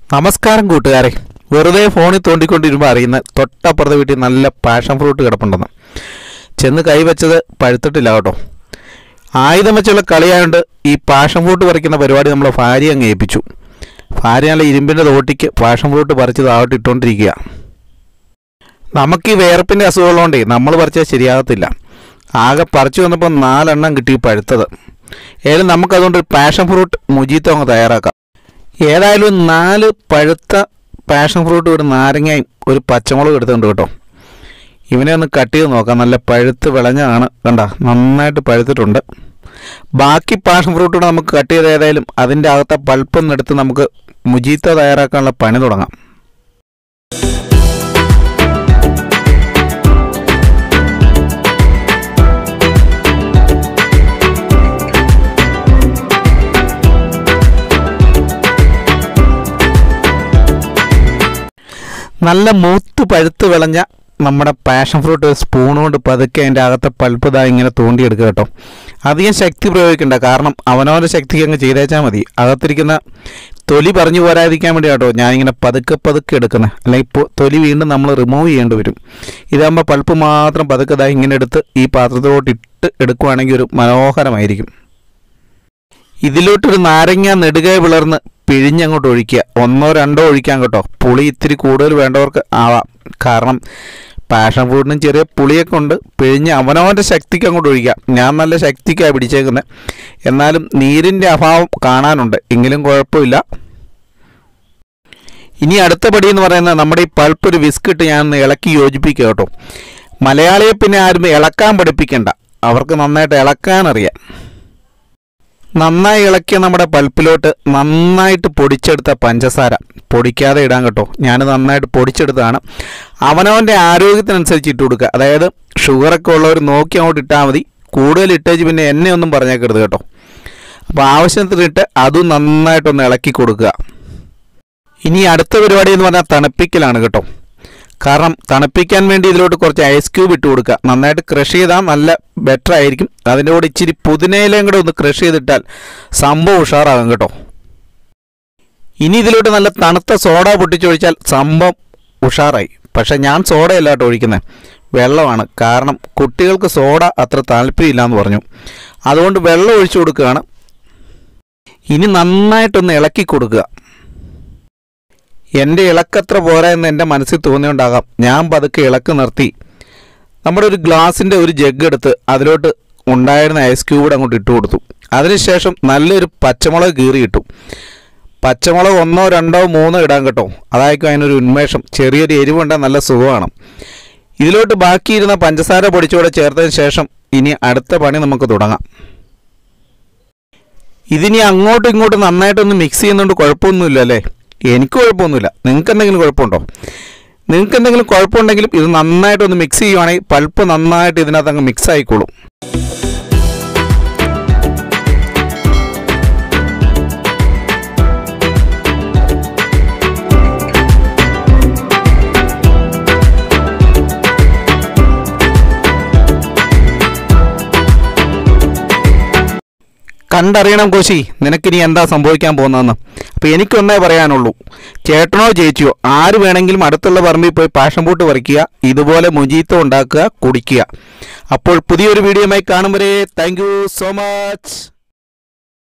നമസ്കാരം കൂട്ടുകാരെ വെറുതെ ഫോണിൽ തോണ്ടിക്കൊണ്ടിരുമ്പോൾ അറിയുന്ന തൊട്ടപ്പുറത്തെ വീട്ടിൽ നല്ല പാഷൻ ഫ്രൂട്ട് കിടപ്പുണ്ടെന്ന് ചെന്ന് കൈവച്ചത് പഴുത്തിട്ടില്ല കേട്ടോ ആയുധം വെച്ചുള്ള കളിയായതുകൊണ്ട് ഈ പാഷൻ ഫ്രൂട്ട് പറിക്കുന്ന പരിപാടി നമ്മൾ ഭാര്യ അങ്ങ് ഏൽപ്പിച്ചു ഭാര്യ നല്ല ഇരുമ്പിൻ്റെ തോട്ടിക്ക് പാഷൻ ഫ്രൂട്ട് പറിച്ച് താഴോട്ട് ഇട്ടുകൊണ്ടിരിക്കുക നമുക്ക് ഈ വേർപ്പിൻ്റെ അസുഖമുള്ളതുകൊണ്ടേ നമ്മൾ പറിച്ചാൽ ശരിയാകത്തില്ല ആകെ പറിച്ചു വന്നപ്പോൾ നാലെണ്ണം കിട്ടി പഴുത്തത് ഏതായാലും നമുക്കതുകൊണ്ട് ഒരു പാഷൻ ഫ്രൂട്ട് മുജീത്തോ അങ്ങ് തയ്യാറാക്കാം ഏതായാലും നാല് പഴുത്ത പാഷൻ ഫ്രൂട്ട് ഒരു നാരങ്ങയും ഒരു പച്ചമുളകും എടുത്തുണ്ട് കേട്ടോ ഇവനെ ഒന്ന് കട്ട് ചെയ്ത് നോക്കാം നല്ല പഴുത്ത് വിളഞ്ഞതാണ് കണ്ട നന്നായിട്ട് പഴുത്തിട്ടുണ്ട് ബാക്കി പാഷൻ ഫ്രൂട്ട് കൂടെ നമുക്ക് കട്ട് ചെയ്ത് ഏതായാലും അതിൻ്റെ അകത്തെ പൾപ്പൊന്ന് എടുത്ത് നമുക്ക് മുജീത്ത തയ്യാറാക്കാനുള്ള പണി തുടങ്ങാം നല്ല മൂത്ത് പഴുത്ത് വിളഞ്ഞ നമ്മുടെ പാഷൻ ഫ്രൂട്ട് ഒരു സ്പൂൺ കൊണ്ട് പതുക്കെ അതിൻ്റെ അകത്തെ പൾപ്പ് ഇതാ ഇങ്ങനെ തോണ്ടിയെടുക്കുക കേട്ടോ അധികം ശക്തി പ്രയോഗിക്കണ്ട കാരണം അവനവൻ്റെ ശക്തിക്ക് അങ്ങ് ചെയ്തേച്ചാൽ മതി അകത്തിരിക്കുന്ന തൊലി പറഞ്ഞു പോരാതിരിക്കാൻ വേണ്ടി കേട്ടോ ഞാനിങ്ങനെ പതുക്കെ പതുക്കെ എടുക്കുന്നത് അല്ലെങ്കിൽ ഇപ്പോൾ തൊലി വീണ്ടും നമ്മൾ റിമൂവ് ചെയ്യേണ്ടി വരും ഇതാകുമ്പോൾ പൾപ്പ് മാത്രം പതുക്കെ ഇതാ ഇങ്ങനെ എടുത്ത് ഈ പാത്രത്തിലോട്ട് ഇട്ട് എടുക്കുവാണെങ്കിൽ ഒരു മനോഹരമായിരിക്കും ഇതിലോട്ടൊരു നാരങ്ങ നെടുകെ പിളർന്ന് പിഴിഞ്ഞങ്ങോട്ട് ഒഴിക്കുക ഒന്നോ രണ്ടോ ഒഴിക്കാം കേട്ടോ പുളി ഇത്തിരി കൂടുതൽ വേണ്ടവർക്ക് ആവാം കാരണം പാഷൻ ഫ്രൂട്ടിനും ചെറിയ പുളിയൊക്കെ ഉണ്ട് പിഴിഞ്ഞ് അവനവൻ്റെ ശക്തിക്ക് അങ്ങോട്ട് ഒഴിക്കാം ഞാൻ നല്ല ശക്തിക്കാണ് പിടിച്ചേക്കുന്നത് എന്നാലും നീരിൻ്റെ അഭാവം കാണാനുണ്ട് എങ്കിലും കുഴപ്പമില്ല ഇനി അടുത്ത പടി എന്ന് പറയുന്നത് നമ്മുടെ ഈ പൾപ്പ് ഒരു വിസ്ക് ഇട്ട് ഞാൻ ഒന്ന് ഇളക്കി യോജിപ്പിക്കുക കേട്ടോ മലയാളിയെ പിന്നെ ആരും ഇളക്കാൻ പഠിപ്പിക്കണ്ട അവർക്ക് നന്നായിട്ട് ഇളക്കാൻ അറിയാം നന്നായി ഇളക്കിയ നമ്മുടെ പൾപ്പിലോട്ട് നന്നായിട്ട് പൊടിച്ചെടുത്ത പഞ്ചസാര പൊടിക്കാതെ ഇടാൻ കേട്ടോ ഞാൻ നന്നായിട്ട് പൊടിച്ചെടുത്തതാണ് അവനവൻ്റെ ആരോഗ്യത്തിനനുസരിച്ച് ഇട്ട് കൊടുക്കുക അതായത് ഷുഗറൊക്കെ ഉള്ളവർ നോക്കി അങ്ങോട്ട് ഇട്ടാൽ മതി കൂടുതൽ ഇട്ടേച്ച് പിന്നെ എന്നെ ഒന്നും പറഞ്ഞേക്കരുത് കേട്ടോ അപ്പോൾ ആവശ്യത്തിനിട്ട് അതും നന്നായിട്ടൊന്ന് ഇളക്കി കൊടുക്കുക ഇനി അടുത്ത പരിപാടി എന്ന് പറഞ്ഞാൽ തണുപ്പിക്കലാണ് കേട്ടോ കാരണം തണുപ്പിക്കാൻ വേണ്ടി ഇതിലോട്ട് കുറച്ച് ഐസ് ക്യൂബ് ഇട്ട് കൊടുക്കുക നന്നായിട്ട് ക്രഷ് ചെയ്താൽ നല്ല ബെറ്റർ ആയിരിക്കും അതിൻ്റെ കൂടെ ഇച്ചിരി പുതിനയിലയും കൂടെ ഒന്ന് ക്രഷ് ചെയ്തിട്ടാൽ സംഭവം ഉഷാറാകും കേട്ടോ ഇനി ഇതിലോട്ട് നല്ല തണുത്ത സോഡ പൊട്ടിച്ചൊഴിച്ചാൽ സംഭവം ഉഷാറായി പക്ഷെ ഞാൻ സോഡയല്ല കേട്ടോ ഒഴിക്കുന്നത് വെള്ളമാണ് കാരണം കുട്ടികൾക്ക് സോഡ അത്ര താല്പര്യമില്ല എന്ന് പറഞ്ഞു അതുകൊണ്ട് വെള്ളം ഒഴിച്ചു കൊടുക്കുകയാണ് ഇനി നന്നായിട്ടൊന്ന് ഇളക്കി കൊടുക്കുക എൻ്റെ ഇളക്കത്ര പോരാ എന്ന് എൻ്റെ മനസ്സിൽ തോന്നിയുണ്ടാകാം ഞാൻ പതുക്കെ ഇളക്ക് നിർത്തി നമ്മുടെ ഒരു ഗ്ലാസിൻ്റെ ഒരു ജഗ് എടുത്ത് അതിലോട്ട് ഉണ്ടായിരുന്ന ഐസ് ക്യൂബ് അങ്ങോട്ട് ഇട്ട് കൊടുത്തു അതിനുശേഷം നല്ലൊരു പച്ചമുളക് കീറി ഇട്ടു പച്ചമുളക് ഒന്നോ രണ്ടോ മൂന്നോ ഇടാൻ കേട്ടോ അതായിരിക്കും അതിനൊരു ഉന്മേഷം ചെറിയൊരു എരിവുണ്ട നല്ല സുഖമാണ് ഇതിലോട്ട് ബാക്കിയിരുന്ന പഞ്ചസാര പൊടിച്ചുകൂടെ ചേർത്തതിന് ശേഷം ഇനി അടുത്ത പണി നമുക്ക് തുടങ്ങാം ഇതിനി അങ്ങോട്ടും ഇങ്ങോട്ടും നന്നായിട്ടൊന്ന് മിക്സ് ചെയ്യുന്നതുകൊണ്ട് കുഴപ്പമൊന്നുമില്ല അല്ലേ എനിക്ക് കുഴപ്പമൊന്നുമില്ല നിങ്ങൾക്ക് എന്തെങ്കിലും കുഴപ്പമുണ്ടോ നിങ്ങൾക്ക് എന്തെങ്കിലും കുഴപ്പമുണ്ടെങ്കിലും ഇത് നന്നായിട്ടൊന്ന് മിക്സ് ചെയ്യുവാണെങ്കിൽ പൾപ്പ് നന്നായിട്ട് ഇതിനകത്ത് അങ്ങ് മിക്സ് ആയിക്കോളും കണ്ടറിയണം കോശി നിനക്കിനി എന്താ സംഭവിക്കാൻ പോകുന്നതെന്ന് അപ്പോൾ എനിക്കൊന്നേ പറയാനുള്ളൂ ചേട്ടനോ ചേച്ചിയോ ആര് വേണമെങ്കിലും അടുത്തുള്ള പറമ്പിൽ പോയി പാഷൻ പൂട്ട് പറിക്കുക ഇതുപോലെ മുജീത്തോ ഉണ്ടാക്കുക കുടിക്കുക അപ്പോൾ പുതിയൊരു വീഡിയോയുമായി കാണും വരെ താങ്ക് യു സോ മച്ച്